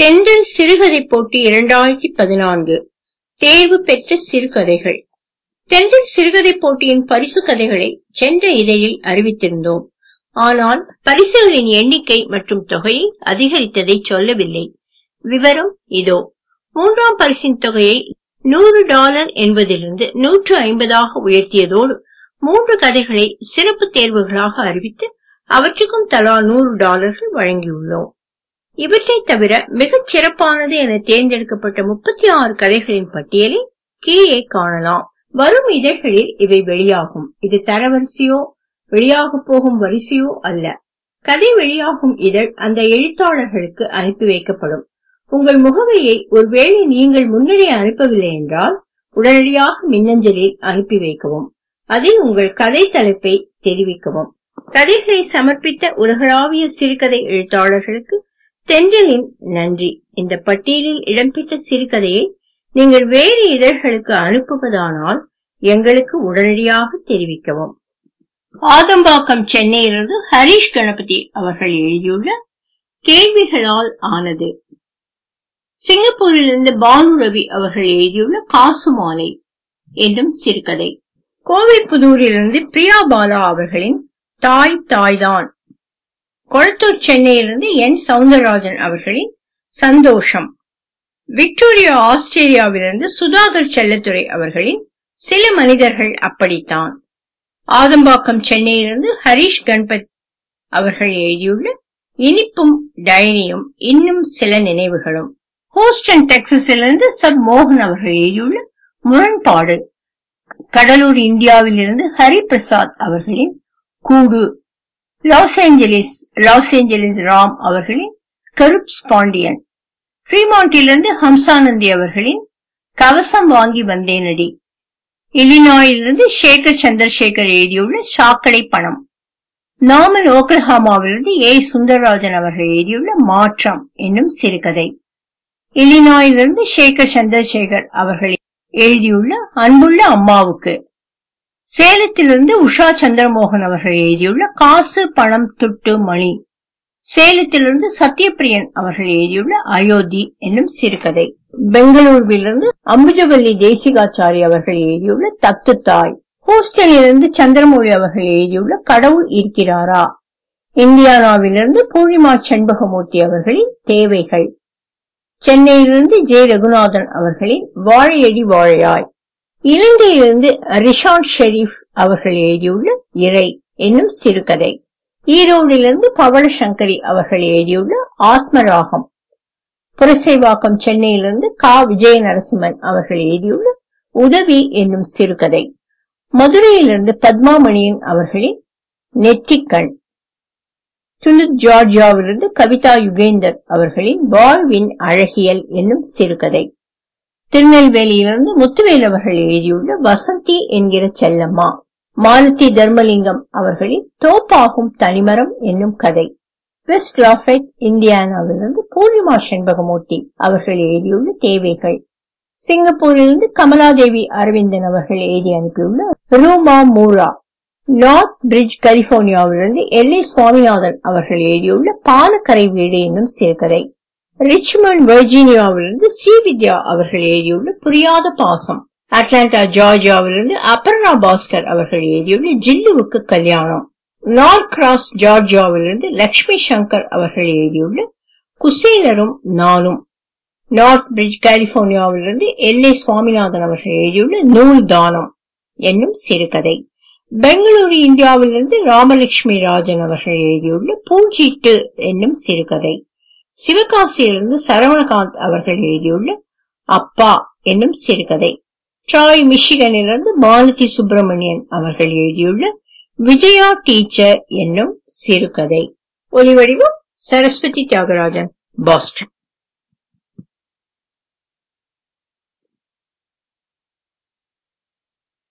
தென்றல் சிறுகதை போட்டி இரண்டாயிரத்தி பதினான்கு தேர்வு பெற்ற சிறுகதைகள் தென்றல் சிறுகதை போட்டியின் பரிசு கதைகளை சென்ற இதழில் அறிவித்திருந்தோம் ஆனால் பரிசுகளின் எண்ணிக்கை மற்றும் தொகையை அதிகரித்ததை சொல்லவில்லை விவரம் இதோ மூன்றாம் பரிசின் தொகையை நூறு டாலர் என்பதிலிருந்து நூற்று ஐம்பதாக உயர்த்தியதோடு மூன்று கதைகளை சிறப்பு தேர்வுகளாக அறிவித்து அவற்றுக்கும் தலா நூறு டாலர்கள் வழங்கியுள்ளோம் இவற்றை தவிர மிகச் சிறப்பானது என தேர்ந்தெடுக்கப்பட்ட முப்பத்தி ஆறு கதைகளின் பட்டியலை கீழே காணலாம் வரும் இதழ்களில் இவை வெளியாகும் இது தரவரிசையோ வெளியாக போகும் வரிசையோ அல்ல கதை வெளியாகும் இதழ் அந்த எழுத்தாளர்களுக்கு அனுப்பி வைக்கப்படும் உங்கள் முகவரியை ஒருவேளை நீங்கள் முன்னரே அனுப்பவில்லை என்றால் உடனடியாக மின்னஞ்சலில் அனுப்பி வைக்கவும் அதில் உங்கள் கதை தலைப்பை தெரிவிக்கவும் கதைகளை சமர்ப்பித்த உலகளாவிய சிறுகதை எழுத்தாளர்களுக்கு தென்றலின் நன்றி இந்த பட்டியலில் இடம்பெற்ற சிறுகதையை நீங்கள் வேறு இதழ்களுக்கு அனுப்புவதானால் எங்களுக்கு உடனடியாக தெரிவிக்கவும் ஆதம்பாக்கம் சென்னையிலிருந்து ஹரிஷ் கணபதி அவர்கள் எழுதியுள்ள கேள்விகளால் ஆனது சிங்கப்பூரிலிருந்து பானு ரவி அவர்கள் எழுதியுள்ள காசு மாலை என்னும் சிறுகதை கோவைப்புதூரிலிருந்து பிரியா பாலா அவர்களின் தாய் தாய்தான் கொளத்தூர் சென்னையிலிருந்து என் சவுந்தரராஜன் அவர்களின் சந்தோஷம் விக்டோரியா ஆஸ்திரேலியாவிலிருந்து சுதாகர் செல்லத்துறை அவர்களின் சில மனிதர்கள் அப்படித்தான் ஆதம்பாக்கம் சென்னையிலிருந்து ஹரிஷ் கணபத் அவர்கள் எழுதியுள்ள இனிப்பும் டைரியும் இன்னும் சில நினைவுகளும் ஹூஸ்டன் டெக்சஸிலிருந்து சப் மோகன் அவர்கள் எழுதியுள்ள முரண்பாடு கடலூர் இந்தியாவில் இருந்து ஹரிபிரசாத் அவர்களின் கூடு Los Angeles Los Angeles Ram அவர்களின் கருப்ஸ் பாண்டியன் ஃப்ரீமாண்டிலிருந்து ஹம்சானந்தி அவர்களின் கவசம் வாங்கி வந்தேனடி இலினாயிலிருந்து சேகர் சந்திரசேகர் எழுதியுள்ள சாக்கடை பணம் நாமல் ஓக்லஹாமாவிலிருந்து ஏ சுந்தரராஜன் அவர்கள் எழுதியுள்ள மாற்றம் என்னும் சிறுகதை இலினாயிலிருந்து சேகர் சந்திரசேகர் அவர்கள் எழுதியுள்ள அன்புள்ள அம்மாவுக்கு சேலத்திலிருந்து உஷா சந்திரமோகன் அவர்கள் எழுதியுள்ள காசு பணம் துட்டு மணி சேலத்திலிருந்து சத்யபிரியன் அவர்கள் எழுதியுள்ள அயோத்தி என்னும் சிறுகதை பெங்களூருவிலிருந்து அம்புஜவல்லி தேசிகாச்சாரி அவர்கள் எழுதியுள்ள தத்து தாய் ஹூஸ்டனிலிருந்து சந்திரமொழி அவர்கள் எழுதியுள்ள கடவுள் இருக்கிறாரா இந்தியானாவிலிருந்து பூர்ணிமா செண்பகமூர்த்தி அவர்களின் தேவைகள் சென்னையிலிருந்து ஜே ரகுநாதன் அவர்களின் வாழையடி வாழையாய் இலங்கையிலிருந்து ரிஷான் ஷெரீப் அவர்கள் எழுதியுள்ள இறை என்னும் சிறுகதை ஈரோடிலிருந்து பவள சங்கரி அவர்கள் எழுதியுள்ள ஆத்மராகம் புரசைவாக்கம் சென்னையிலிருந்து கா விஜய நரசிம்மன் அவர்கள் எழுதியுள்ள உதவி என்னும் சிறுகதை மதுரையிலிருந்து பத்மாமணியன் அவர்களின் நெற்றிக்கண் துலுத் ஜார்ஜியாவிலிருந்து கவிதா யுகேந்தர் அவர்களின் வாழ்வின் அழகியல் என்னும் சிறுகதை திருநெல்வேலியிலிருந்து முத்துவேல் அவர்கள் எழுதியுள்ள வசந்தி என்கிற செல்லம்மா மாலதி தர்மலிங்கம் அவர்களின் தோப்பாகும் தனிமரம் என்னும் கதை வெஸ்ட் லாஃபைட் இந்தியானாவிலிருந்து பூர்ணிமா செண்பகமூர்த்தி அவர்கள் எழுதியுள்ள தேவைகள் சிங்கப்பூரிலிருந்து கமலாதேவி அரவிந்தன் அவர்கள் எழுதி அனுப்பியுள்ள ரூமா மூரா நார்த் பிரிட்ஜ் கலிபோர்னியாவிலிருந்து எல் ஏ சுவாமிநாதன் அவர்கள் எழுதியுள்ள பாலக்கரை வீடு என்னும் சிறுகதை ரிச்மண்ட் வெர்ஜீனியாவிலிருந்து ஸ்ரீவித்யா அவர்கள் எழுதியுள்ள புரியாத பாசம் அட்லாண்டா ஜார்ஜியாவிலிருந்து அபர்ணா பாஸ்கர் அவர்கள் எழுதியுள்ள ஜில்லுவுக்கு கல்யாணம் நார்த் கிராஸ் ஜார்ஜியாவிலிருந்து லக்ஷ்மி சங்கர் அவர்கள் எழுதியுள்ள குசேலரும் நானும் நார்த் பிரிட்ஜ் கலிபோர்னியாவிலிருந்து எல் ஏ சுவாமிநாதன் அவர்கள் எழுதியுள்ள நூல் தானம் என்னும் சிறுகதை பெங்களூரு இந்தியாவிலிருந்து ராமலட்சுமி ராஜன் அவர்கள் எழுதியுள்ள பூஞ்சீட்டு என்னும் சிறுகதை சிவகாசியிலிருந்து சரவணகாந்த் அவர்கள் எழுதியுள்ள அப்பா என்னும் சிறுகதை ட்ராய் மிஷிகனிலிருந்து மாலதி சுப்பிரமணியன் அவர்கள் எழுதியுள்ள விஜயா டீச்சர் என்னும் சிறுகதை ஒலிவடிவம் சரஸ்வதி தியாகராஜன் பாஸ்டன்